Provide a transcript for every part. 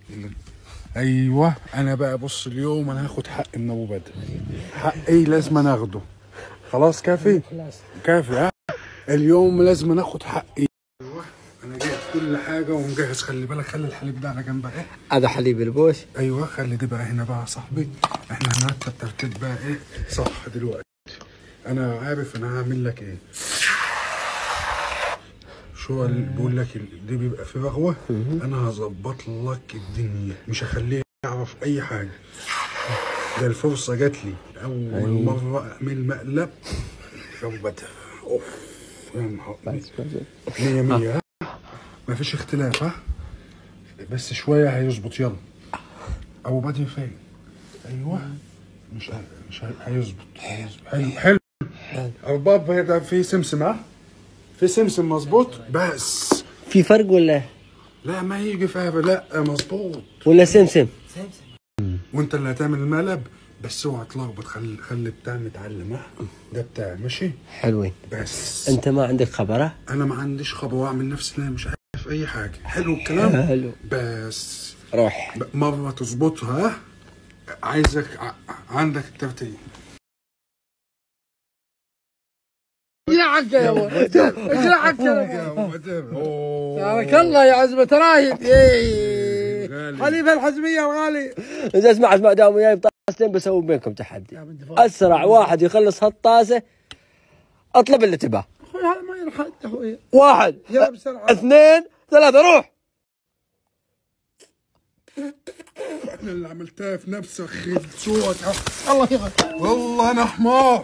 ايوه انا بقى بص اليوم انا هاخد حق من ابو بدر حقي لازم أنا اخده خلاص كافي كافي ها اليوم لازم ناخد حقي ايوه انا جايب كل حاجه ومجهز خلي بالك خلي الحليب ده على جنب اهي هذا حليب البوش ايوه خلي دي بقى هنا بقى يا صاحبي احنا هنرتب ترتيب بقى ايه صح دلوقتي انا عارف انا هعمل لك ايه شو اللي بقول لك ال- دي بيبقى في رغوه انا هظبط لك الدنيا مش هخليه يعرف اي حاجه ده الفرصه جات لي اول مره اعمل مقلب يا ابو بدر اوف يا نهار مية مية ها مفيش اختلاف ها بس شويه هيظبط يلا ابو بدر فين ايوه مش ه- مش ه- هيظبط هيظبط. حلو حلو ارباب هذا في سمسم ها في سمسم مظبوط بس في فرق ولا لا ما يجي فيها لا مظبوط ولا سمسم وانت اللي هتعمل المقلب بس اوعى تلخبط خلي خلي بتاع متعلم ها ده بتاعي ماشي حلوين بس انت ما عندك خبره انا ما عنديش خبر واعمل نفسي ان انا مش عارف اي حاجه حلو الكلام حلو بس روح ب- مرة تظبطها ها؟ عايزك ع- عندك الترتيب اجلعك يا ولد اجلعك يا ولد يا أبو بدر. أوه. بارك الله يا عزمة رايد إيه. غالي. حليب الحزمية غالي اذا اسمع اسمع دام وياي بطاستين بسوي بينكم تحدي يا بنت فاطمة. اسرع واحد يخلص هالطاسه اطلب اللي تباه اخوي هذا ما ينحط اخوي واحد يلا بسرعة اثنين ثلاثة روح انا اللي عملتها في نفسي خيل صوت الله يغفر والله انا حمار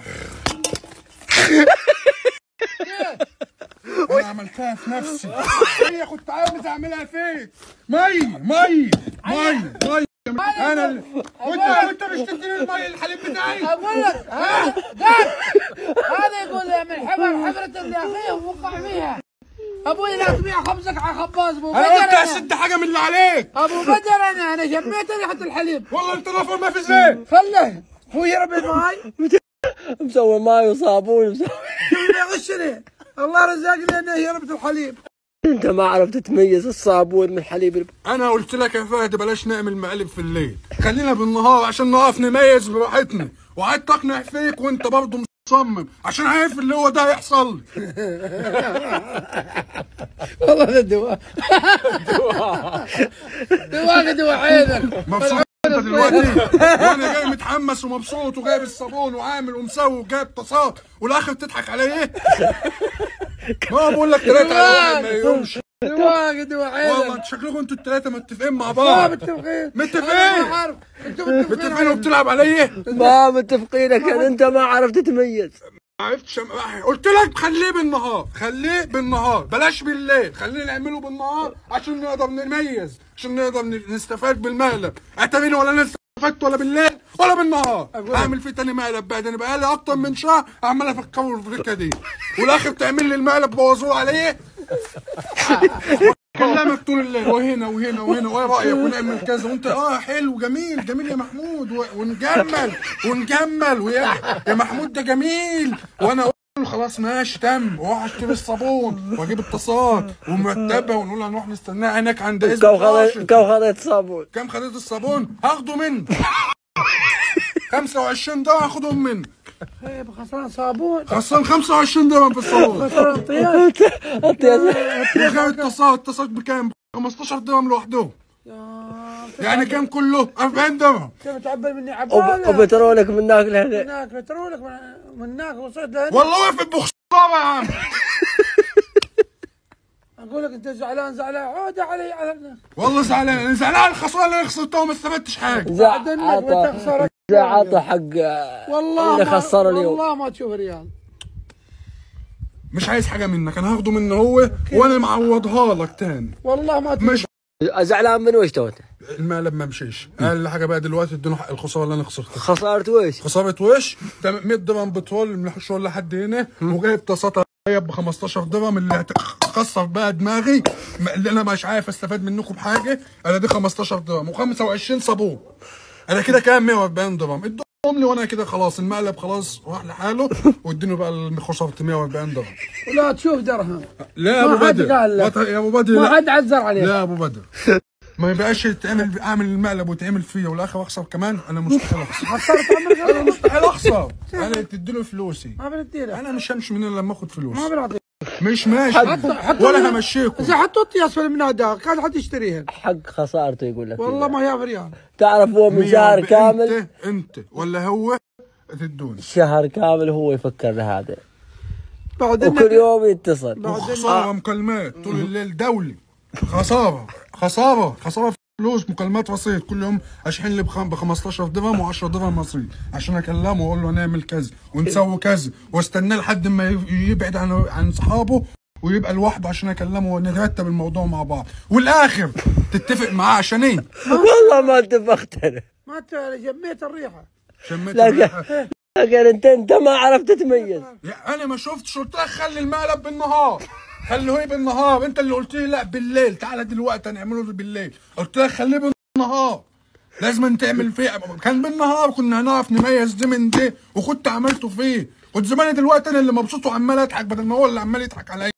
انا عملتها في نفسي هي كنت عاوز اعملها فيك مي مي مي مي انا اللي وانت وانت مش تديني المي الحليب بتاعي اقول لك ها قال هذا يقول يا من حفر حفرة اللي اخيه ووقع فيها ابوي لا تبيع خبزك على خباز ابو بدر انا قلت انا اسد حاجه من اللي عليك ابو بدر انا انا شميت ريحة الحليب والله انت رافض ما في زين خله هو يربي الماي مسوي ماي وصابون مسوي يغشني الله رزقني انه يربط الحليب انت ما عرفت تميز الصابون من حليب الب... انا قلت لك يا فهد بلاش نعمل مقالب في الليل خلينا بالنهار عشان نقف نميز براحتنا وقعدت اقنع فيك وانت برضه مصمم عشان عارف اللي هو ده هيحصل لي والله ده دواء دواء دواء عينك مبسوط انت دلوقتي وانا جاي متحمس ومبسوط وجايب الصابون وعامل ومسوي وجايب طاسات والاخر تضحك على ايه؟ ما بقول لك ثلاثة على واحد ما يقومش دواء دواء والله عينك انتوا شكلكم انتوا الثلاثة متفقين مع ما بعض متفقين متفقين. أنا ما أعرف. انتوا متفقين متفقين وبتلعب عليا ما متفقينك ان انت ما عرفت تميز ما عرفتش أم- قلت لك خليه بالنهار خليه بالنهار بلاش بالليل خلينا نعمله بالنهار عشان نقدر نميز عشان نقدر ن- نستفاد بالمقلب اعتبرني ولا انا استفدت ولا بالليل ولا بالنهار اعمل فيه تاني مقلب بعد انا بقالي اكتر من شهر عمال افكر في الفكره دي والاخر تعمل لي المقلب بوظوه عليه كلامك طول الليل وهنا وهنا وهنا وايه رايك ونعمل كذا وانت اه حلو جميل جميل يا محمود و- ونجمل ونجمل ويا يا محمود ده جميل وانا اقول له خلاص ماشي تم واروح اشتري الصابون واجيب الطاسات ومرتبه ونقول هنروح نستناها هناك عند اسم كم خذيت راشد. كم خذيت صابون كم خدت الصابون هاخده منك 25 درهم هاخدهم منك طيب خسران صابون خسران 25 درهم في الصابون خسران طياب وغير الطاسات الطاسات بكام 15 درهم لوحدهم يعني كام كله 40 درهم كيف تعبر مني وب- عبالة وبترولك من هناك لهنا هناك بترولك من- من هناك وصلت لهنا والله وقفت بخساره يا عم اقول لك انت زعلان زعلان عود علي على هناك والله زعلان انا زعلان الخساره اللي انا خسرتها وما استفدتش حاجه بعدين لك عطى بتخسر عطى حق والله اللي ما خسر اليوم والله ما تشوف ريال مش عايز حاجه منك انا هاخده منه هو وانا معوضها لك تاني والله ما تشوف مش زعلان من وش توت المقلب ما مشيش اقل حاجه بقى دلوقتي اديله حق الخساره اللي انا خسرتها خسارة وش خساره وش تم- 100 درهم بترول من الشغل لحد هنا وجايب طاسات ب 15 درهم اللي هتخسر بقى دماغي ما- اللي انا مش عارف استفاد منكم بحاجه انا دي 15 درهم و25 صابون انا كده كام 140 درهم ادهم لي وانا كده خلاص المقلب خلاص راح لحاله واديني بقى خساره 140 درهم ولا تشوف درهم لا يا ما ابو حد بدر قال لك. ما ت- يا ابو بدر ما لا حد عزر عليه لا يا ابو بدر ما يبقاش يتعمل اعمل المقلب ويتعمل فيا والاخر اخسر كمان انا مستحيل اخسر خسرت عمرك انا مستحيل اخسر انا تديله فلوسي ما بنديلك انا مش همشي من إلا لما اخد فلوس ما بنعطيك مش ماشي حتى- حتى ولا لو- همشيكم اذا حطوا اسفل من هذا كان حد يشتريها حق خسارته يقول لك والله ما هي بريال تعرف هو من مية شهر ب- كامل انت انت ولا هو تدوني شهر كامل هو يفكر لهذا بعد وكل يوم يتصل بعد خساره مكالمات طول الليل دولي خساره خساره خساره فلوس مكالمات رصيد كل يوم اشحن لي ب 15 درهم و10 درهم رصيد عشان اكلمه واقول له نعمل كذا ونسوي كذا واستناه لحد ما ي- يبعد عن عن اصحابه ويبقى لوحده عشان اكلمه ونرتب الموضوع مع بعض والاخر تتفق معاه عشان ايه؟ والله ما اتفقت انا ما ت- جميت الريحه شميت لكن الريحة. لكن انت انت ما عرفت تتميز يا انا ما شفتش قلت لك خلي المقلب بالنهار خليه هي بالنهار انت اللي قلت لي لا بالليل تعالى دلوقتي هنعمله بالليل قلت لك خليه بالنهار لازم تعمل فيه كان بالنهار كنا هنعرف نميز ده من ده وكنت عملته فيه كنت زماني دلوقتي انا اللي مبسوط وعمال اضحك بدل ما هو اللي عمال يضحك عليا